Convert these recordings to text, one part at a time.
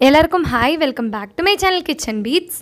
எல்லாருக்கும் hi welcome back to my channel kitchen beats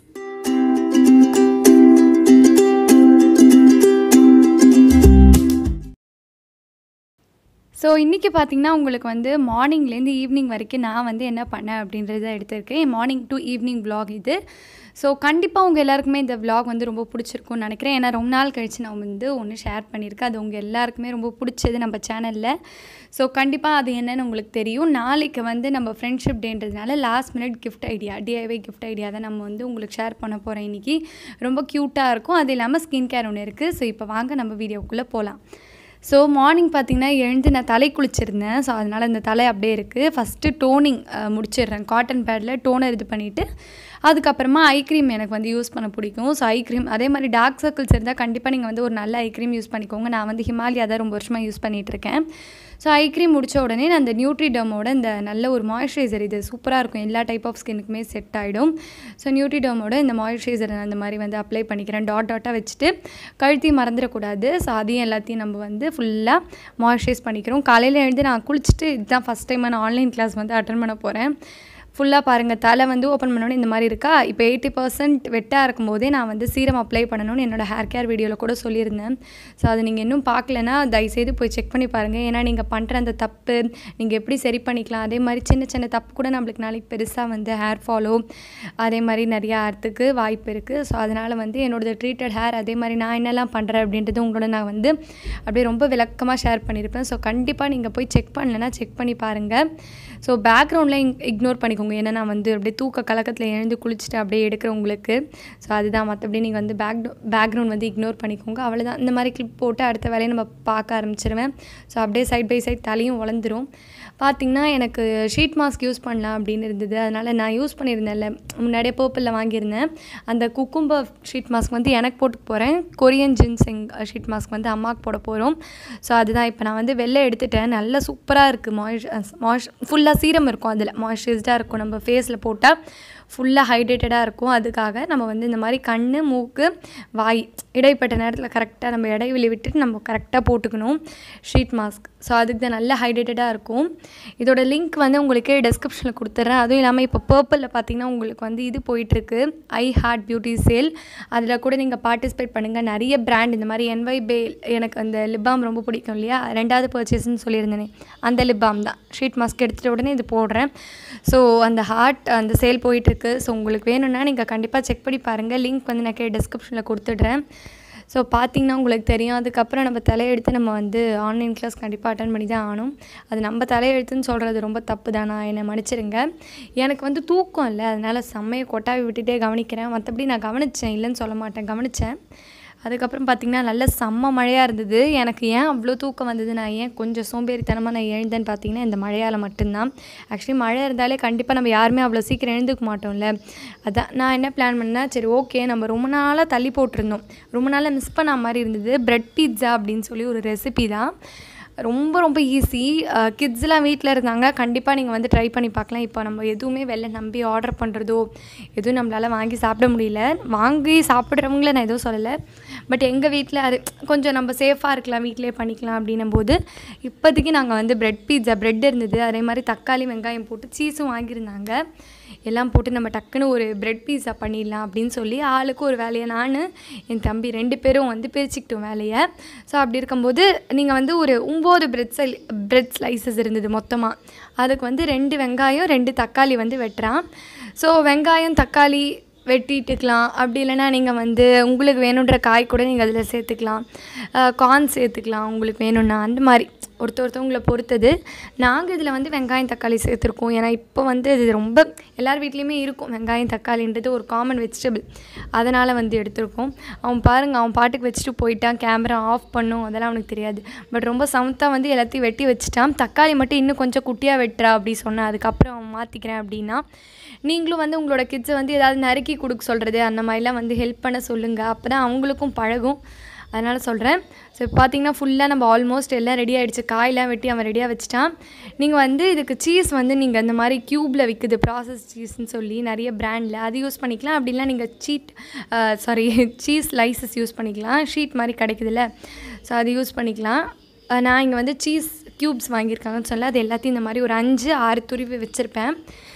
so இன்றைக்கி பார்த்தீங்கன்னா உங்களுக்கு வந்து மார்னிங்லேருந்து ஈவினிங் வரைக்கும் நான் வந்து என்ன பண்ணேன் அப்படின்றத எடுத்திருக்கேன் மார்னிங் டு ஈவினிங் vlog இது ஸோ கண்டிப்பாக உங்கள் எல்லாருக்குமே இந்த vlog வந்து ரொம்ப பிடிச்சிருக்கும்னு நினைக்கிறேன் ஏன்னா ரொம்ப நாள் கழித்து நான் வந்து ஒன்று ஷேர் பண்ணியிருக்கேன் அது உங்கள் எல்லாருக்குமே ரொம்ப பிடிச்சது நம்ம சேனலில் ஸோ கண்டிப்பாக அது என்னன்னு உங்களுக்கு தெரியும் நாளைக்கு வந்து நம்ம ஃப்ரெண்ட்ஷிப் டேன்றதுனால last minute gift idea DIY gift idea தான் நம்ம வந்து உங்களுக்கு ஷேர் பண்ண போகிறோம் இன்றைக்கி ரொம்ப க்யூட்டாக இருக்கும் அது இல்லாமல் ஸ்கின் கேர் ஒன்று இருக்குது ஸோ இப்போ வாங்க நம்ம வீடியோக்குள்ளே போகலாம் ஸோ மார்னிங் பார்த்தீங்கன்னா எழுந்து நான் தலை குளிச்சிருந்தேன் ஸோ அதனால் இந்த தலை அப்படியே இருக்குது ஃபஸ்ட்டு டோனிங் முடிச்சிடுறேன் காட்டன் பேடில் டோனர் இது பண்ணிவிட்டு அதுக்கப்புறமா ஐ க்ரீம் எனக்கு வந்து யூஸ் பண்ண பிடிக்கும் ஸோ ஐ க்ரீம் அதே மாதிரி டார்க் சர்க்கிள்ஸ் இருந்தால் கண்டிப்பாக நீங்கள் வந்து ஒரு நல்ல ஐ க்ரீம் யூஸ் பண்ணிக்கோங்க நான் வந்து ஹிமாலயா தான் ரொம்ப வருஷமாக யூஸ் பண்ணிகிட்டு இருக்கேன் ஸோ ஐ க்ரீம் முடித்த உடனே நான் அந்த நியூட்ரிடமோட இந்த நல்ல ஒரு மாய்ஸ்சரைசர் இது சூப்பராக இருக்கும் எல்லா டைப் ஆஃப் ஸ்கின்னுக்குமே செட் ஆகிடும் ஸோ நியூட்ரிடமோட இந்த மாய்ஸ்சரைசர் நான் அந்த மாதிரி வந்து அப்ளை பண்ணிக்கிறேன் டாட் டாட்டாக வச்சுட்டு கழுத்தி மறந்துடக்கூடாது ஸோ அதையும் எல்லாத்தையும் நம்ம வந்து ஃபுல்லாக மாய்ஸ்சரைஸ் பண்ணிக்கிறோம் காலையில் எழுந்து நான் குளிச்சுட்டு இதுதான் ஃபஸ்ட் டைம் நான் ஆன்லைன் கிளாஸ் வந்து அட்டன் பண்ண போகிறேன் ஃபுல்லாக பாருங்கள் தலை வந்து ஓப்பன் பண்ணோன்னே இந்த மாதிரி இருக்கா இப்போ எயிட்டி பர்சன்ட் வெட்டாக இருக்கும்போதே நான் வந்து சீரம் அப்ளை பண்ணணும்னு என்னோட ஹேர் கேர் வீடியோவில் கூட சொல்லியிருந்தேன் ஸோ அது நீங்கள் இன்னும் பார்க்கலனா தயவுசெய்து போய் செக் பண்ணி பாருங்கள் ஏன்னா நீங்கள் பண்ணுற அந்த தப்பு நீங்கள் எப்படி சரி பண்ணிக்கலாம் அதே மாதிரி சின்ன சின்ன தப்பு கூட நம்மளுக்கு நாளைக்கு பெருசாக வந்து ஹேர் ஃபாலோ அதே மாதிரி நிறையா ஆகிறதுக்கு வாய்ப்பு இருக்குது ஸோ அதனால் வந்து என்னோடய ட்ரீட்டட் ஹேர் அதே மாதிரி நான் என்னெல்லாம் பண்ணுறேன் அப்படின்றது உங்களோட நான் வந்து அப்படியே ரொம்ப விளக்கமாக ஷேர் பண்ணியிருப்பேன் ஸோ கண்டிப்பாக நீங்கள் போய் செக் பண்ணலன்னா செக் பண்ணி பாருங்கள் ஸோ பேக்ரவுண்டில் இக்னோர் பண்ணிக்கோங்க ஏன்னா நான் வந்து அப்படியே தூக்க கலக்கத்தில் எழுந்து குளிச்சுட்டு அப்படியே எடுக்கிறவங்களுக்கு ஸோ அதுதான் மற்றபடி நீங்கள் வந்து பேக் பேக்ரவுண்ட் வந்து இக்னோர் பண்ணிக்கோங்க அவ்வளோதான் இந்த மாதிரி கிளிப் போட்டு அடுத்த வேலையை நம்ம பார்க்க ஆரம்பிச்சிருவேன் ஸோ அப்படியே சைட் பை சைட் தலையும் வளர்ந்துரும் பார்த்திங்கன்னா எனக்கு ஷீட் மாஸ்க் யூஸ் பண்ணலாம் அப்படின்னு இருந்தது அதனால் நான் யூஸ் பண்ணியிருந்தேன்ல முன்னாடியே பர்பிளில் வாங்கியிருந்தேன் அந்த குக்கும்பர் ஷீட் மாஸ்க் வந்து எனக்கு போட்டு போகிறேன் கொரியன் ஜின்சிங் ஷீட் மாஸ்க் வந்து அம்மாவுக்கு போட போகிறோம் ஸோ அதுதான் இப்போ நான் வந்து வெளில எடுத்துட்டேன் நல்லா சூப்பராக இருக்குது மாய்ஸ் மாய்ஸ் ஃபுல்லாக சீரம் இருக்கும் அதில் மாய்ஸ்சரைஸ்டாக இருக்கும் நம்ம ஃபேஸில் போட்டால் ஃபுல்லாக ஹைட்ரேட்டடாக இருக்கும் அதுக்காக நம்ம வந்து இந்த மாதிரி கண் மூக்கு வாய் இடைப்பட்ட நேரத்தில் கரெக்டாக நம்ம இடைவெளி விட்டுட்டு நம்ம கரெக்டாக போட்டுக்கணும் ஷீட் மாஸ்க் ஸோ அதுக்கு தான் நல்ல ஹைட்ரேட்டடாக இருக்கும் இதோட லிங்க் வந்து உங்களுக்கு டெஸ்கிரிப்ஷனில் கொடுத்துட்றேன் அதுவும் இல்லாமல் இப்போ பர்பிளில் பார்த்தீங்கன்னா உங்களுக்கு வந்து இது போயிட்டுருக்கு ஐ ஹார்ட் பியூட்டி சேல் அதில் கூட நீங்கள் பார்ட்டிசிபேட் பண்ணுங்கள் நிறைய பிராண்ட் இந்த மாதிரி என்வை பே எனக்கு அந்த லிப்பாம் ரொம்ப பிடிக்கும் இல்லையா ரெண்டாவது பர்ச்சேஸ்ன்னு சொல்லியிருந்தேனே அந்த லிப்பாம் தான் ஷீட் மாஸ்க் எடுத்துகிட்ட உடனே இது போடுறேன் ஸோ அந்த ஹார்ட் அந்த சேல் போயிட்டுருக்கு ஸோ உங்களுக்கு வேணும்னா நீங்கள் கண்டிப்பாக செக் பண்ணி பாருங்கள் லிங்க் வந்து நான் கே டிஸ்கிரிப்ஷனில் கொடுத்துட்றேன் ஸோ பார்த்தீங்கன்னா உங்களுக்கு தெரியும் அதுக்கப்புறம் நம்ம தலையெடுத்து நம்ம வந்து ஆன்லைன் கிளாஸ் கண்டிப்பாக அட்டன் பண்ணி தான் ஆகணும் அது நம்ம தலையெழுத்துன்னு சொல்கிறது ரொம்ப தப்பு தான் நான் என்னை மன்னிச்சிருங்க எனக்கு வந்து தூக்கம் இல்லை அதனால் செம்மையை கொட்டாவி விட்டுட்டே கவனிக்கிறேன் மற்றபடி நான் கவனித்தேன் இல்லைன்னு சொல்ல மாட்டேன் கவனித்தேன் அதுக்கப்புறம் பார்த்திங்கன்னா நல்ல செம்ம மழையாக இருந்தது எனக்கு ஏன் அவ்வளோ தூக்கம் வந்தது நான் ஏன் கொஞ்சம் சோம்பேறித்தனமாக நான் எழுந்தேன்னு பார்த்தீங்கன்னா இந்த மழையால் மட்டும்தான் ஆக்சுவலி மழை இருந்தாலே கண்டிப்பாக நம்ம யாருமே அவ்வளோ சீக்கிரம் எழுந்துக்க மாட்டோம்ல அதான் நான் என்ன பிளான் பண்ணேன் சரி ஓகே நம்ம ரொம்ப நாளாக தள்ளி போட்டிருந்தோம் ரொம்ப நாளாக மிஸ் பண்ண மாதிரி இருந்தது ப்ரெட் பீட்ஸா அப்படின்னு சொல்லி ஒரு ரெசிபி தான் ரொம்ப ரொம்ப ஈஸி கிட்ஸ்லாம் வீட்டில் இருந்தாங்க கண்டிப்பாக நீங்கள் வந்து ட்ரை பண்ணி பார்க்கலாம் இப்போ நம்ம எதுவுமே வெளில நம்பி ஆர்டர் பண்ணுறதோ எதுவும் நம்மளால் வாங்கி சாப்பிட முடியல வாங்கி சாப்பிட்றவங்கள நான் எதுவும் சொல்லலை பட் எங்கள் வீட்டில் அது கொஞ்சம் நம்ம சேஃபாக இருக்கலாம் வீட்டிலே பண்ணிக்கலாம் அப்படின்னும் போது இப்போதைக்கு நாங்கள் வந்து ப்ரெட் பீட்ஸா ப்ரெட் இருந்தது அதே மாதிரி தக்காளி வெங்காயம் போட்டு சீஸும் வாங்கியிருந்தாங்க எல்லாம் போட்டு நம்ம டக்குன்னு ஒரு ப்ரெட் பீஸா பண்ணிடலாம் அப்படின்னு சொல்லி ஆளுக்கு ஒரு வேலையை நான் என் தம்பி ரெண்டு பேரும் வந்து பிரிச்சுக்கிட்டோம் வேலையை ஸோ அப்படி இருக்கும்போது நீங்கள் வந்து ஒரு ஒம்பது பிரெட் சை பிரெட் ஸ்லைசஸ் இருந்தது மொத்தமாக அதுக்கு வந்து ரெண்டு வெங்காயம் ரெண்டு தக்காளி வந்து வெட்டுறான் ஸோ வெங்காயம் தக்காளி வெட்டிட்டுக்கலாம் அப்படி இல்லைனா நீங்கள் வந்து உங்களுக்கு வேணுன்ற காய் கூட நீங்கள் அதில் சேர்த்துக்கலாம் கார்ன் சேர்த்துக்கலாம் உங்களுக்கு வேணும்னா அந்த மாதிரி ஒருத்த ஒருத்தவங்களை பொறுத்தது நாங்கள் இதில் வந்து வெங்காயம் தக்காளி சேர்த்துருக்கோம் ஏன்னா இப்போ வந்து இது ரொம்ப எல்லார் வீட்லேயுமே இருக்கும் வெங்காயம் தக்காளின்றது ஒரு காமன் வெஜிடபிள் அதனால் வந்து எடுத்திருக்கோம் அவன் பாருங்கள் அவன் பாட்டுக்கு வச்சுட்டு போயிட்டான் கேமரா ஆஃப் பண்ணும் அதெல்லாம் அவனுக்கு தெரியாது பட் ரொம்ப சமத்தாக வந்து எல்லாத்தையும் வெட்டி வச்சுட்டான் தக்காளி மட்டும் இன்னும் கொஞ்சம் குட்டியாக வெட்டுறா அப்படி சொன்னான் அதுக்கப்புறம் அவன் மாற்றிக்கிறேன் அப்படின்னா நீங்களும் வந்து உங்களோட கிட்ஸை வந்து ஏதாவது நறுக்கி கொடுக்க சொல்கிறது அந்த மாதிரிலாம் வந்து ஹெல்ப் பண்ண சொல்லுங்கள் அப்போ தான் அவங்களுக்கும் பழகும் அதனால் சொல்கிறேன் ஸோ இப்போ பார்த்தீங்கன்னா ஃபுல்லாக நம்ம ஆல்மோஸ்ட் எல்லாம் ரெடி ஆகிடுச்சு காயெலாம் வெட்டி அவன் ரெடியாக வச்சுட்டான் நீங்கள் வந்து இதுக்கு சீஸ் வந்து நீங்கள் இந்த மாதிரி க்யூப்பில் விற்குது ப்ராசஸ் சீஸ்ன்னு சொல்லி நிறைய ப்ராண்டில் அது யூஸ் பண்ணிக்கலாம் அப்படிலாம் நீங்கள் sheet sorry cheese slices use பண்ணிக்கலாம் ஷீட் மாதிரி கிடைக்குதுல்ல ஸோ அது யூஸ் பண்ணிக்கலாம் நான் இங்கே வந்து சீஸ் க்யூப்ஸ் வாங்கியிருக்காங்கன்னு சொல்ல அது எல்லாத்தையும் இந்த மாதிரி ஒரு அஞ்சு ஆறு துருவி வச்சுருப்பேன்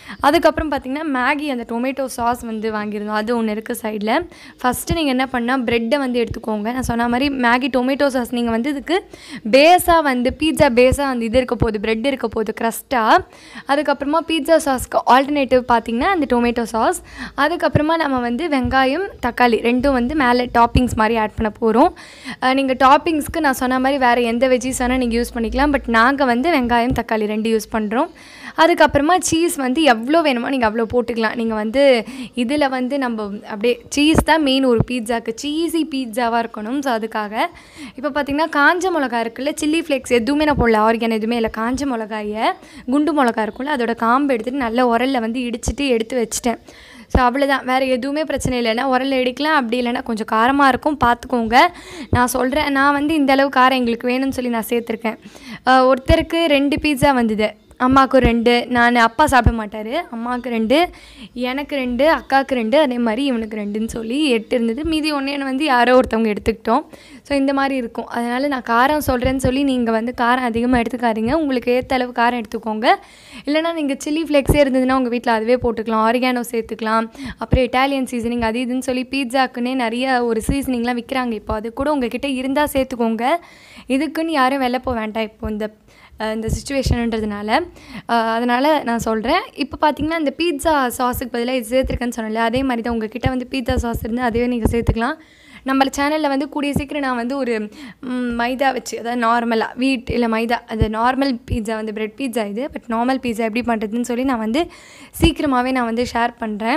அதுக்கப்புறம் பார்த்திங்கன்னா மேகி அந்த டொமேட்டோ சாஸ் வந்து வாங்கியிருந்தோம் அது ஒன்று இருக்குது சைடில் ஃபஸ்ட்டு நீங்கள் என்ன பண்ணால் ப்ரெட்டை வந்து எடுத்துக்கோங்க நான் சொன்ன மாதிரி மேகி டொமேட்டோ சாஸ் நீங்கள் வந்து இதுக்கு பேஸாக வந்து பீட்சா பேஸாக வந்து இது இருக்க போகுது ப்ரெட் இருக்க போகுது க்ரஸ்ட்டாக அதுக்கப்புறமா பீட்சா சாஸ்க்கு ஆல்டர்னேட்டிவ் பார்த்திங்கன்னா அந்த டொமேட்டோ சாஸ் அதுக்கப்புறமா நம்ம வந்து வெங்காயம் தக்காளி ரெண்டும் வந்து மேலே டாப்பிங்ஸ் மாதிரி ஆட் பண்ண போகிறோம் நீங்கள் டாப்பிங்ஸ்க்கு நான் சொன்ன மாதிரி வேறு எந்த வெஜ்ஜீஸ் வேணால் நீங்கள் யூஸ் பண்ணிக்கலாம் பட் நாங்கள் வந்து வெங்காயம் தக்காளி ரெண்டு யூஸ் பண்ணுறோம் அதுக்கப்புறமா சீஸ் வந்து எவ்வளோ வேணுமோ நீங்கள் அவ்வளோ போட்டுக்கலாம் நீங்கள் வந்து இதில் வந்து நம்ம அப்படியே சீஸ் தான் மெயின் ஒரு பீட்சாக்கு சீஸி பீட்சாவாக இருக்கணும் ஸோ அதுக்காக இப்போ பார்த்திங்கன்னா காஞ்ச மிளகா இருக்குல்ல சில்லி ஃப்ளேக்ஸ் எதுவுமே நான் போடல ஆர்கான் எதுவுமே இல்லை காஞ்ச மிளகாயை குண்டு மிளகா இருக்கும்ல அதோட காம்பு எடுத்துகிட்டு நல்ல உரலில் வந்து இடிச்சிட்டு எடுத்து வச்சிட்டேன் ஸோ அவ்வளோதான் வேறு எதுவுமே பிரச்சனை இல்லைன்னா உரல் எடுக்கலாம் அப்படி இல்லைன்னா கொஞ்சம் காரமாக இருக்கும் பார்த்துக்கோங்க நான் சொல்கிறேன் நான் வந்து இந்த அளவு காரம் எங்களுக்கு வேணும்னு சொல்லி நான் சேர்த்துருக்கேன் அஹ் ஒருத்தருக்கு ரெண்டு பீட்சா வந்தது அம்மாவுக்கு ரெண்டு நான் அப்பா சாப்பிட மாட்டார் அம்மாவுக்கு ரெண்டு எனக்கு ரெண்டு அக்காவுக்கு ரெண்டு அதே மாதிரி இவனுக்கு ரெண்டுன்னு சொல்லி எட்டு இருந்தது மீதி ஒன்று வந்து யாரோ ஒருத்தவங்க எடுத்துக்கிட்டோம் ஸோ இந்த மாதிரி இருக்கும் அதனால் நான் காரம் சொல்கிறேன்னு சொல்லி நீங்கள் வந்து காரம் அதிகமாக எடுத்துக்காதீங்க உங்களுக்கு ஏற்ற அளவு காரம் எடுத்துக்கோங்க இல்லைனா நீங்கள் சில்லி ஃப்ளேக்ஸே இருந்ததுன்னா உங்கள் வீட்டில் அதுவே போட்டுக்கலாம் ஆரிகானோ சேர்த்துக்கலாம் அப்புறம் இட்டாலியன் சீசனிங் அது இதுன்னு சொல்லி பீட்சாக்குன்னே நிறைய ஒரு சீசனிங்லாம் விற்கிறாங்க இப்போ அது கூட உங்ககிட்ட இருந்தால் சேர்த்துக்கோங்க இதுக்குன்னு யாரும் வெளில போக வேண்டாம் இப்போ இந்த அஹ் இந்த சுச்சுவேஷனுன்றதுனால அதனால் நான் சொல்கிறேன் இப்போ பார்த்தீங்கன்னா இந்த பீட்சா சாஸுக்கு பதிலாக இது சேர்த்துருக்கேன்னு சொன்னல அதே மாதிரி தான் உங்ககிட்ட வந்து பீட்சா சாஸ் இருந்து அதுவே நீங்கள் சேர்த்துக்கலாம் நம்ம சேனலில் வந்து கூடிய சீக்கிரம் நான் வந்து ஒரு ம், மைதா வச்சு அதாவது நார்மலாக வீட் இல்லை மைதா அது நார்மல் பீட்சா வந்து பிரெட் பீட்சா இது பட் நார்மல் பீட்சா எப்படி பண்ணுறதுன்னு சொல்லி நான் வந்து சீக்கிரமாகவே நான் வந்து ஷேர் பண்ணுறேன்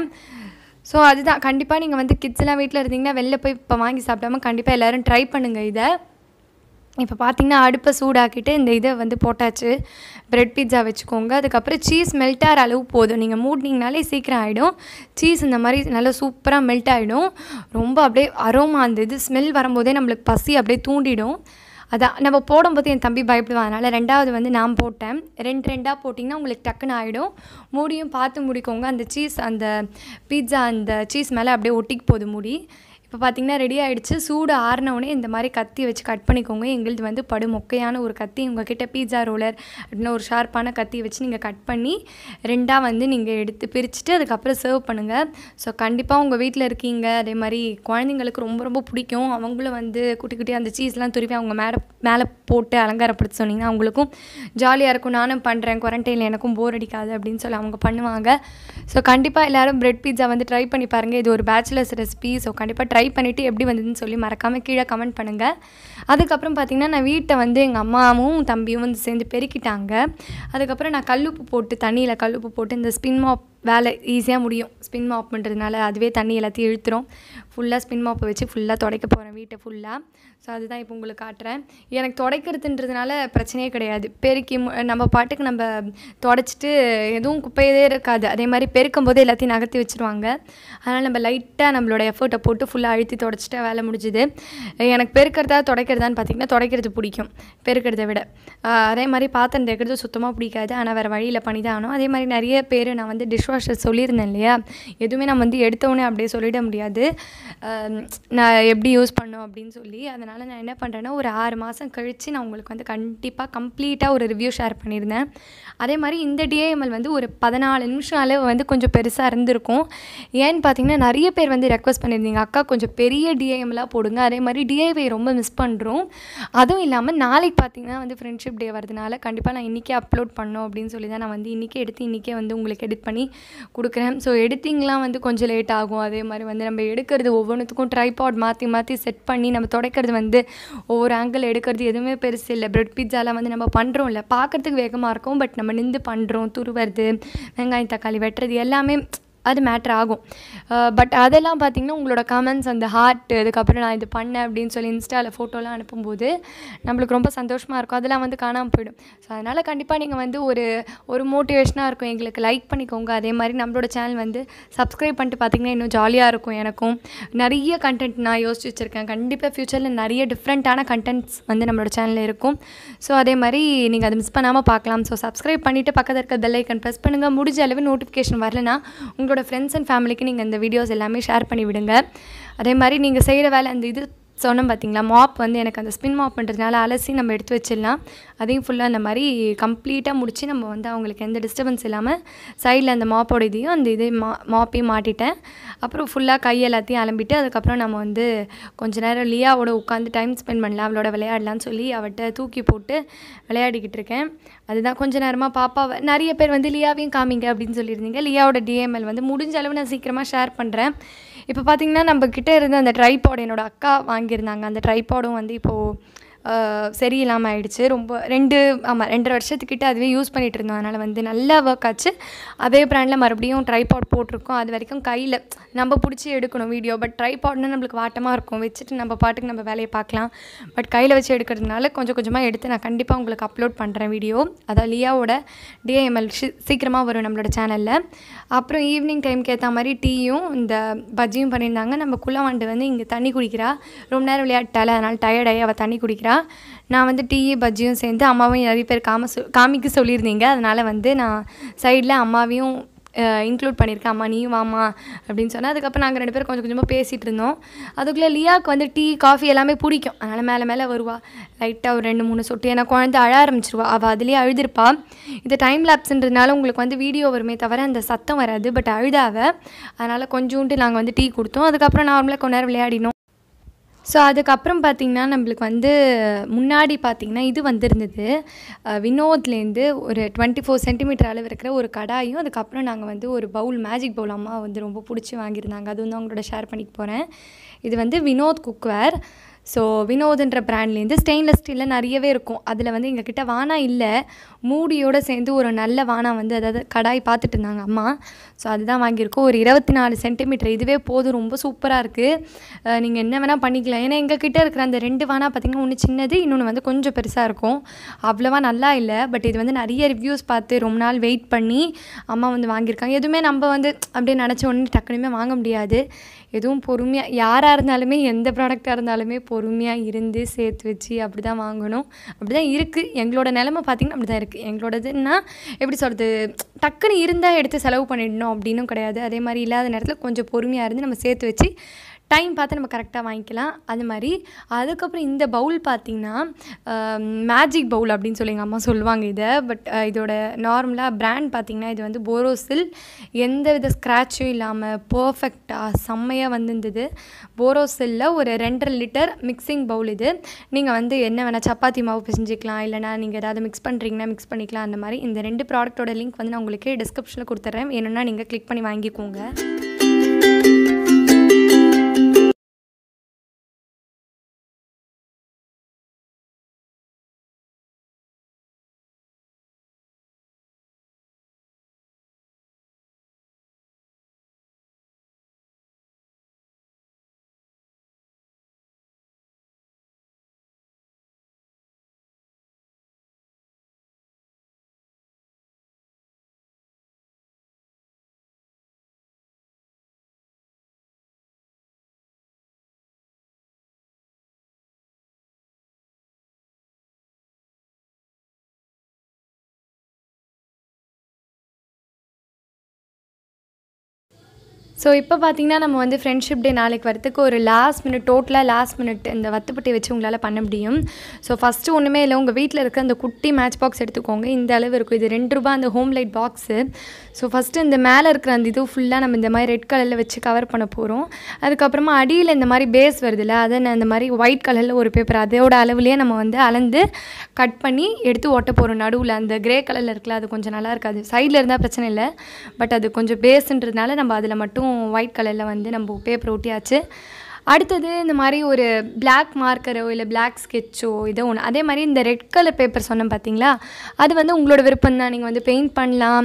ஸோ அதுதான் கண்டிப்பாக நீங்கள் வந்து கிட்ஸ் எல்லாம் வீட்டில் இருந்தீங்கன்னா வெளில போய் இப்போ வாங்கி சாப்பிடாம கண்டிப்பாக எல்லோரும் ட்ரை பண்ணுங்கள் இதை இப்போ பார்த்தீங்கன்னா அடுப்பை சூடாக்கிட்டு இந்த இதை வந்து போட்டாச்சு பிரெட் பீட்சா வச்சுக்கோங்க அதுக்கப்புறம் சீஸ் மெல்ட் ஆகிற அளவு போதும் நீங்கள் மூடினீங்கனாலே சீக்கிரம் ஆகிடும் சீஸ் இந்த மாதிரி நல்லா சூப்பராக மெல்ட் ஆகிடும் ரொம்ப அப்படியே அரோமா அந்த இது ஸ்மெல் வரும்போதே நம்மளுக்கு பசி அப்படியே தூண்டிடும் அதான் நம்ம போடும்போது என் தம்பி பயப்படுவான் அதனால் ரெண்டாவது வந்து நான் போட்டேன் ரெண்டு ரெண்டாக போட்டிங்கன்னா உங்களுக்கு டக்குன்னு ஆகிடும் மூடியும் பார்த்து முடிக்கோங்க அந்த சீஸ் அந்த பீட்சா அந்த சீஸ் மேலே அப்படியே ஒட்டிக்கு போகுது மூடி இப்போ பார்த்தீங்கன்னா ரெடி ஆகிடுச்சு சூடு ஆறினவுடனே இந்த மாதிரி கத்தி வச்சு கட் பண்ணிக்கோங்க எங்களுது வந்து படு மொக்கையான ஒரு கத்தி உங்ககிட்ட பீட்சா ரோலர் அப்படின்னு ஒரு ஷார்ப்பான கத்தி வச்சு நீங்கள் கட் பண்ணி ரெண்டாக வந்து நீங்கள் எடுத்து பிரிச்சுட்டு அதுக்கப்புறம் சர்வ் பண்ணுங்கள் ஸோ கண்டிப்பாக உங்கள் வீட்டில் இருக்கீங்க அதே மாதிரி குழந்தைங்களுக்கு ரொம்ப ரொம்ப பிடிக்கும் அவங்களும் வந்து குட்டி குட்டி அந்த சீஸ்லாம் துருவி அவங்க மேலே மேலே போட்டு அலங்காரப்படுத்த சொன்னீங்கன்னா அவங்களுக்கும் ஜாலியாக இருக்கும் நானும் பண்ணுறேன் குவாரண்டைனில் எனக்கும் போர் அடிக்காது அப்படின்னு சொல்லி அவங்க பண்ணுவாங்க ஸோ கண்டிப்பாக எல்லோரும் பிரெட் பீட்சா வந்து ட்ரை பண்ணி பாருங்கள் இது ஒரு பேச்சுலர்ஸ் ரெசிபி ஸோ கண்டிப்பாக ட்ரை பண்ணிவிட்டு எப்படி வந்ததுன்னு சொல்லி மறக்காமல் கீழே கமெண்ட் பண்ணுங்கள் அதுக்கப்புறம் பார்த்திங்கன்னா நான் வீட்டை வந்து எங்கள் அம்மாவும் தம்பியும் வந்து சேர்ந்து பெருக்கிட்டாங்க அதுக்கப்புறம் நான் கல்லுப்பு போட்டு தண்ணியில் கல்லுப்பு போட்டு இந்த ஸ்பின் மாப் வேலை ஈஸியாக முடியும் ஸ்பின் மாப் பண்ணுறதுனால அதுவே தண்ணி எல்லாத்தையும் இழுத்துரும் ஃபுல்லாக ஸ்பின் மாப்பை வச்சு ஃபுல்லாக துடைக்க போகிறேன் வீட்டை ஃபுல்லாக ஸோ அதுதான் இப்போ உங்களுக்கு காட்டுறேன் எனக்கு துடைக்கிறதுன்றதுனால பிரச்சனையே கிடையாது பெருக்கி மு- நம்ம பாட்டுக்கு நம்ம தொடச்சிட்டு எதுவும் குப்பையதே இருக்காது அதே மாதிரி பெருக்கும் போது எல்லாத்தையும் நகர்த்தி வச்சுருவாங்க அதனால் நம்ம லைட்டாக நம்மளோட எஃபர்ட்டை போட்டு ஃபுல்லாக அழுத்தி தொடச்சிட்டா வேலை முடிஞ்சுது எனக்கு பெருக்கிறதா துடைக்கிறதான்னு பார்த்தீங்கன்னா துடைக்கிறது பிடிக்கும் பெருக்கிறத விட ஆஹ் அதே மாதிரி பாத்திரம் தேய்க்கிறது சுத்தமாக பிடிக்காது ஆனால் வேறு வழியில் பண்ணி தான் ஆகணும் அதே மாதிரி நிறைய பேர் நான் வந்து டிஷ் வாஷர் சொல்லியிருந்தேன் இல்லையா எதுவுமே நம்ம வந்து எடுத்தோடனே அப்படியே சொல்லிட முடியாது ஆம், நான் எப்படி யூஸ் பண்ணோம் அப்படின்னு சொல்லி அதனால் நான் என்ன பண்ணுறேன்னா ஒரு ஆறு மாதம் கழித்து நான் உங்களுக்கு வந்து கண்டிப்பாக கம்ப்ளீட்டாக ஒரு ரிவ்யூ ஷேர் பண்ணியிருந்தேன் அதே மாதிரி இந்த டிஏஎம்எல் வந்து ஒரு பதினாலு நிமிஷம் அளவு வந்து கொஞ்சம் பெருசாக இருந்திருக்கும் ஏன்னு பார்த்தீங்கன்னா நிறைய பேர் வந்து ரெக்வஸ்ட் பண்ணியிருந்தீங்க அக்கா கொஞ்சம் பெரிய டிஏஎம்லாம் போடுங்க அதே மாதிரி டிஐவை ரொம்ப மிஸ் பண்ணுறோம் அதுவும் இல்லாமல் நாளைக்கு பார்த்தீங்கன்னா வந்து ஃப்ரெண்ட்ஷிப் டே வரதுனால கண்டிப்பாக நான் இன்றைக்கே அப்லோட் பண்ணோம் அப்படின்னு சொல்லி தான் நான் வந்து இன்றைக்கே எடுத்து இன்றைக்கே வந்து உங்களுக்கு எடிட் பண்ணி கொடுக்குறேன் ஸோ எடிட்டிங்லாம் வந்து கொஞ்சம் லேட் ஆகும் அதே மாதிரி வந்து நம்ம எடுக்கிறது ஒவ்வொன்றுத்துக்கும் ட்ரைபாட் மாற்றி மாற்றி செட் பண்ணி நம்ம துடைக்கிறது வந்து ஒவ்வொரு ஆங்கிள் எடுக்கிறது எதுவுமே பெருசு இல்லை பிரெட் பீட்சாலாம் வந்து நம்ம பண்ணுறோம் இல்லை பார்க்குறதுக்கு வேகமாக இருக்கும் பட் நம்ம நின்று பண்ணுறோம் துருவுறது வெங்காயம் தக்காளி வெட்டுறது எல்லாமே அது மேட்ரு ஆகும் பட் அதெல்லாம் பார்த்திங்கன்னா உங்களோட கமெண்ட்ஸ் அந்த ஹார்ட் அதுக்கப்புறம் நான் இது பண்ணேன் அப்படின்னு சொல்லி இன்ஸ்டாவில் ஃபோட்டோலாம் அனுப்பும்போது நம்மளுக்கு ரொம்ப சந்தோஷமாக இருக்கும் அதெல்லாம் வந்து காணாமல் போயிடும் ஸோ அதனால் கண்டிப்பாக நீங்கள் வந்து ஒரு ஒரு மோட்டிவேஷனாக இருக்கும் எங்களுக்கு லைக் பண்ணிக்கோங்க அதே மாதிரி நம்மளோட சேனல் வந்து சப்ஸ்கிரைப் பண்ணிட்டு பார்த்தீங்கன்னா இன்னும் ஜாலியாக இருக்கும் எனக்கும் நிறைய கண்டென்ட் நான் யோசிச்சு வச்சுருக்கேன் கண்டிப்பாக ஃப்யூச்சரில் நிறைய டிஃப்ரெண்ட்டான கண்டென்ட்ஸ் வந்து நம்மளோட சேனலில் இருக்கும் ஸோ அதே மாதிரி நீங்கள் அதை மிஸ் பண்ணாமல் பார்க்கலாம் ஸோ சப்ஸ்கிரைப் பண்ணிவிட்டு பக்கத்தில் இருக்க பெல் ஐக்கன் ப்ரெஸ் பண்ணுங்கள் முடிஞ்ச அளவு நோட்டிஃபிகேஷன் வரலனா உங்களோட ஃப்ரெண்ட்ஸ் அண்ட் ஃபேமிலிக்கு நீங்கள் இந்த வீடியோஸ் எல்லாமே ஷேர் பண்ணி விடுங்க அதே மாதிரி நீங்கள் செய்கிற வேலை அந்த இது சொன்னோம் பார்த்தீங்களா மாப் வந்து எனக்கு அந்த ஸ்பின் மாப் பண்ணுறதுனால அலசி நம்ம எடுத்து வச்சிடலாம் அதையும் ஃபுல்லாக அந்த மாதிரி கம்ப்ளீட்டாக முடித்து நம்ம வந்து அவங்களுக்கு எந்த டிஸ்டர்பன்ஸ் இல்லாமல் சைடில் அந்த மாப்போட இதையும் அந்த இதே மா மாப்பையும் மாட்டிட்டேன் அப்புறம் ஃபுல்லாக கை எல்லாத்தையும் அலம்பிட்டு அதுக்கப்புறம் நம்ம வந்து கொஞ்ச நேரம் லியாவோட உட்காந்து டைம் ஸ்பெண்ட் பண்ணலாம் அவளோட விளையாடலாம்னு சொல்லி அவட்ட தூக்கி போட்டு விளையாடிக்கிட்டு இருக்கேன் அதுதான் கொஞ்ச நேரமாக பாப்பாவை நிறைய பேர் வந்து லியாவையும் காமிங்க அப்படின்னு சொல்லியிருந்தீங்க லியாவோட டிஎம்எல் வந்து முடிஞ்ச அளவு நான் சீக்கிரமாக ஷேர் பண்ணுறேன் இப்போ பார்த்தீங்கன்னா நம்ம கிட்ட இருந்த அந்த ட்ரைபாட் என்னோட அக்கா வாங்கியிருந்தாங்க அந்த ட்ரைபாடும் வந்து இப்போது சரியில்லாமல் ஆயிடுச்சு ரொம்ப ரெண்டு ஆமாம் ரெண்டரை வருஷத்துக்கிட்ட அதுவே யூஸ் பண்ணிகிட்டு இருந்தோம் அதனால் வந்து நல்லா ஒர்க் ஆச்சு அதே ப்ராண்டில் மறுபடியும் ட்ரைபாட் போட்டிருக்கோம் அது வரைக்கும் கையில் நம்ம பிடிச்சி எடுக்கணும் வீடியோ பட் ட்ரைபாட்னா நம்மளுக்கு வாட்டமாக இருக்கும் வச்சுட்டு நம்ம பாட்டுக்கு நம்ம வேலையை பார்க்கலாம் பட் கையில் வச்சு எடுக்கிறதுனால கொஞ்சம் கொஞ்சமாக எடுத்து நான் கண்டிப்பாக உங்களுக்கு அப்லோட் பண்ணுறேன் வீடியோ அதான் லியாவோட டிஏஎம்எல் சீக்கிரமாக வரும் நம்மளோட சேனலில் அப்புறம் ஈவினிங் டைம்க்கு ஏற்ற மாதிரி டீயும் இந்த பஜ்ஜியும் பண்ணியிருந்தாங்க நம்ம குள்ளவாண்டு வந்து இங்கே தண்ணி குடிக்கிறா ரொம்ப நேரம் விளையாட்டால அதனால் டயர்டாகி அவள் தண்ணி குடிக்கிறா நான் வந்து டீ பஜ்ஜியும் சேர்ந்து அம்மாவையும் நிறைய பேர் காம சொ காமிக்க சொல்லியிருந்தீங்க அதனால் வந்து நான் சைடில் அம்மாவையும் இன்க்ளூட் பண்ணியிருக்கேன் அம்மா நீயும் வாமா அப்படின்னு சொன்னால் அதுக்கப்புறம் நாங்கள் ரெண்டு பேரும் கொஞ்சம் கொஞ்சமாக பேசிகிட்டு இருந்தோம் அதுக்குள்ளே லியாவுக்கு வந்து டீ காஃபி எல்லாமே பிடிக்கும் அதனால் மேலே மேலே வருவா லைட்டாக ஒரு ரெண்டு மூணு சொட்டு ஏன்னா குழந்தை அழ ஆரம்பிச்சிருவா அவள் அதுலேயே அழுதுருப்பா இந்த டைம் லேப்ஸ்ன்றதுனால உங்களுக்கு வந்து வீடியோ வருமே தவிர அந்த சத்தம் வராது பட் அழுதாவ அதனால் கொஞ்சோண்டு நாங்கள் வந்து டீ கொடுத்தோம் அதுக்கப்புறம் நார்மலாக கொஞ்ச நேரம் விளையாடினோம் ஸோ அதுக்கப்புறம் பார்த்திங்கன்னா நம்மளுக்கு வந்து முன்னாடி பார்த்திங்கன்னா இது வந்திருந்தது அஹ் வினோத்லேருந்து ஒரு டுவெண்ட்டி ஃபோர் சென்டிமீட்டர் அளவு இருக்கிற ஒரு கடாயும் அதுக்கப்புறம் நாங்கள் வந்து ஒரு பவுல் மேஜிக் பவுல் அம்மா வந்து ரொம்ப பிடிச்சி வாங்கியிருந்தாங்க அது வந்து அவங்களோட ஷேர் பண்ணிக்க போகிறேன் இது வந்து வினோத் குக்வேர் ஸோ வினோத்ன்ற பிராண்ட்லேருந்து ஸ்டெயின்லெஸ் ஸ்டீலில் நிறையவே இருக்கும் அதில் வந்து எங்ககிட்ட வானா இல்லை மூடியோடு சேர்ந்து ஒரு நல்ல வானா வந்து அதாவது கடாய் பார்த்துட்டு இருந்தாங்க அம்மா ஸோ அதுதான் வாங்கியிருக்கோம் ஒரு இருபத்தி நாலு சென்டிமீட்டர் இதுவே போதும் ரொம்ப சூப்பராக இருக்குது நீங்கள் என்ன வேணால் பண்ணிக்கலாம் ஏன்னா எங்கள் கிட்ட இருக்கிற அந்த ரெண்டு வானா பார்த்திங்கன்னா ஒன்று சின்னது இன்னொன்று வந்து கொஞ்சம் பெருசாக இருக்கும் அவ்வளோவா நல்லா இல்லை பட் இது வந்து நிறைய ரிவ்யூஸ் பார்த்து ரொம்ப நாள் வெயிட் பண்ணி அம்மா வந்து வாங்கியிருக்காங்க எதுவுமே நம்ம வந்து அப்படியே நினச்ச உடனே டக்குனுமே வாங்க முடியாது எதுவும் பொறுமையாக யாராக இருந்தாலுமே எந்த ப்ராடக்டாக இருந்தாலுமே பொறுமையாக இருந்து சேர்த்து வச்சு அப்படி தான் வாங்கணும் அப்படி தான் இருக்குது எங்களோட நிலமை பார்த்திங்கன்னா அப்படி தான் இருக்குது எங்களோடதுன்னா எப்படி சொல்கிறது டக்குன்னு இருந்தால் எடுத்து செலவு பண்ணிடணும் அப்படின்னும் கிடையாது அதே மாதிரி இல்லாத நேரத்தில் கொஞ்சம் பொறுமையாக இருந்து நம்ம சேர்த்து வச்சு டைம் பார்த்து நம்ம கரெக்டாக வாங்கிக்கலாம் அது மாதிரி அதுக்கப்புறம் இந்த பவுல் பார்த்திங்கன்னா மேஜிக் பவுல் அப்படின்னு சொல்லி எங்கள் அம்மா சொல்லுவாங்க இதை பட் இதோட நார்மலாக பிராண்ட் பார்த்திங்கன்னா இது வந்து போரோசில் எந்த வித ஸ்க்ராட்சும் இல்லாமல் பர்ஃபெக்டாக செம்மையாக வந்திருந்தது போரோசில்ல ஒரு ரெண்டரை லிட்டர் மிக்சிங் பவுல் இது நீங்கள் வந்து என்ன வேணால் சப்பாத்தி மாவு பிசைஞ்சிக்கலாம் இல்லைனா நீங்கள் ஏதாவது மிக்ஸ் பண்ணுறீங்கன்னா மிக்ஸ் பண்ணிக்கலாம் அந்த மாதிரி இந்த ரெண்டு ப்ராடக்ட்டோட லிங்க் வந்து நான் உங்களுக்கு டிஸ்கிரிப்ஷனில் கொடுத்துட்றேன் வேணும்னா நீங்கள் கிளிக் பண்ணி வாங்கிக்கோங்க ஸோ இப்போ பார்த்தீங்கன்னா நம்ம வந்து ஃப்ரெண்ட்ஷிப் டே நாளைக்கு வரத்துக்கு ஒரு லாஸ்ட் மினிட் டோட்டலாக லாஸ்ட் மினிட் இந்த வத்துப்பட்டி வச்சு உங்களால் பண்ண முடியும் ஸோ ஃபஸ்ட்டு ஒன்றுமே இல்லை உங்கள் வீட்டில் இருக்க அந்த குட்டி மேட்ச் பாக்ஸ் எடுத்துக்கோங்க இந்த அளவு இருக்கும் இது ரெண்டு ரூபா அந்த home light box so first இந்த மேலே இருக்கிற அந்த இது ஃபுல்லாக நம்ம இந்த மாதிரி ரெட் கலரில் வச்சு கவர் பண்ண போகிறோம் அதுக்கப்புறமா அடியில் இந்த மாதிரி பேஸ் வருதுல்ல அதை நான் இந்த மாதிரி ஒயிட் கலரில் ஒரு பேப்பர் அதோட அளவுலேயே நம்ம வந்து அளந்து கட் பண்ணி எடுத்து ஒட்ட போகிறோம் நடுவில் அந்த கிரே கலரில் இருக்குல்ல அது கொஞ்சம் நல்லா இருக்காது சைடில் இருந்தால் பிரச்சனை இல்லை பட் அது கொஞ்சம் பேஸுன்றதுனால நம்ம அதில் மட்டும் ஒயிட் கலரில் வந்து நம்ம பேப்பர் ஒட்டியாச்சு அடுத்தது இந்த மாதிரி ஒரு பிளாக் மார்க்கரோ இல்லை பிளாக் ஸ்கெட்சோ இதோ ஒன்று அதே மாதிரி இந்த ரெட் கலர் பேப்பர் சொன்னேன் பார்த்தீங்களா அது வந்து உங்களோட விருப்பம் தான் நீங்கள் வந்து பெயிண்ட் பண்ணலாம்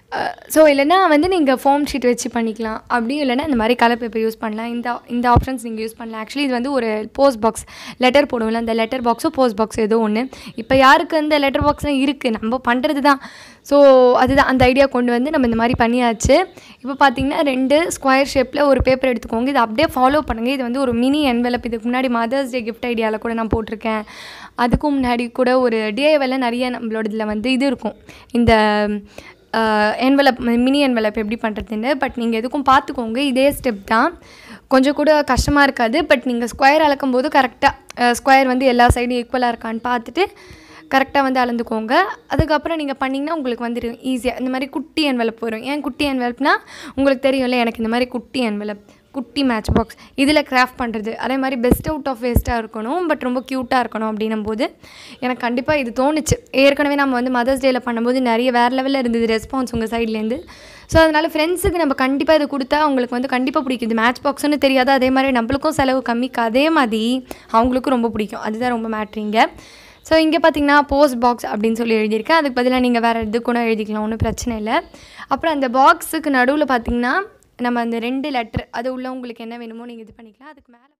ஸோ இல்லைன்னா வந்து நீங்கள் ஃபோம் ஷீட் வச்சு பண்ணிக்கலாம் அப்படியும் இல்லைன்னா இந்த மாதிரி கலர் பேப்பர் யூஸ் பண்ணலாம் இந்த இந்த ஆப்ஷன்ஸ் நீங்கள் யூஸ் பண்ணலாம் ஆக்சுவலி இது வந்து ஒரு போஸ்ட் பாக்ஸ் லெட்டர் போடுவோம்ல அந்த லெட்டர் பாக்ஸோ போஸ்ட் பாக்ஸ் ஏதோ ஒன்று இப்போ யாருக்கு அந்த லெட்டர் பாக்ஸ்லாம் இருக்குது நம்ம பண்ணுறது தான் ஸோ அதுதான் அந்த ஐடியா கொண்டு வந்து நம்ம இந்த மாதிரி பண்ணியாச்சு இப்போ பார்த்தீங்கன்னா ரெண்டு ஸ்கொயர் ஷேப்பில் ஒரு பேப்பர் எடுத்துக்கோங்க இதை அப்படியே ஃபாலோ பண்ணுங்கள் இது வந்து ஒரு மினி என்வெலப் இதுக்கு முன்னாடி மதர்ஸ் டே கிஃப்ட் ஐடியாவில் கூட நான் போட்டிருக்கேன் அதுக்கும் முன்னாடி கூட ஒரு டிஏவில் நிறைய நம்மளோட இதில் வந்து இது இருக்கும் இந்த என்வெலப் மினி என்வெலப் எப்படி பண்ணுறதுன்னு பட் நீங்கள் எதுக்கும் பார்த்துக்கோங்க இதே ஸ்டெப் தான் கொஞ்சம் கூட கஷ்டமாக இருக்காது பட் நீங்கள் ஸ்கொயர் அளக்கும் போது கரெக்டாக ஸ்கொயர் வந்து எல்லா சைடும் ஈக்குவலாக இருக்கான்னு பார்த்துட்டு கரெக்டாக வந்து அளந்துக்கோங்க அதுக்கப்புறம் நீங்கள் பண்ணிங்கன்னா உங்களுக்கு வந்து ஈஸியாக இந்த மாதிரி குட்டி என்வெலப் வரும் ஏன் குட்டி என்வெலப்னா உங்களுக்கு தெரியும்ல எனக்கு இந்த மாதிரி குட்டி என்வெலப் குட்டி மேட்ச் பாக்ஸ் இதில் கிராஃப்ட் பண்ணுறது அதே மாதிரி பெஸ்ட் அவுட் ஆஃப் வேஸ்ட்டாக இருக்கணும் பட் ரொம்ப க்யூட்டாக இருக்கணும் அப்படின்னும் போது எனக்கு கண்டிப்பாக இது தோணுச்சு ஏற்கனவே நம்ம வந்து மதர்ஸ் டேயில் பண்ணும்போது நிறைய வேறு லெவலில் இருந்தது ரெஸ்பான்ஸ் உங்கள் சைட்லேருந்து ஸோ அதனால் ஃப்ரெண்ட்ஸுக்கு நம்ம கண்டிப்பாக இது கொடுத்தா அவங்களுக்கு வந்து கண்டிப்பாக பிடிக்கும் இது மேட்ச் பாக்ஸ்னு தெரியாது அதே மாதிரி நம்மளுக்கும் செலவு கம்மி அதே மாதிரி அவங்களுக்கும் ரொம்ப பிடிக்கும் அதுதான் ரொம்ப மேட்ரிங்க ஸோ இங்கே பார்த்தீங்கன்னா போஸ்ட் பாக்ஸ் அப்படின்னு சொல்லி எழுதியிருக்கேன் அதுக்கு பதிலாக நீங்கள் வேறு எது கூட எழுதிக்கலாம் ஒன்றும் பிரச்சனை இல்லை அப்புறம் அந்த பாக்ஸுக்கு நடுவில் பார்த்தீங்கன்னா நம்ம அந்த ரெண்டு லெட்டர் அது உள்ள உங்களுக்கு என்ன வேணுமோ நீங்கள் இது பண்ணிக்கலாம் அதுக்கு மேலே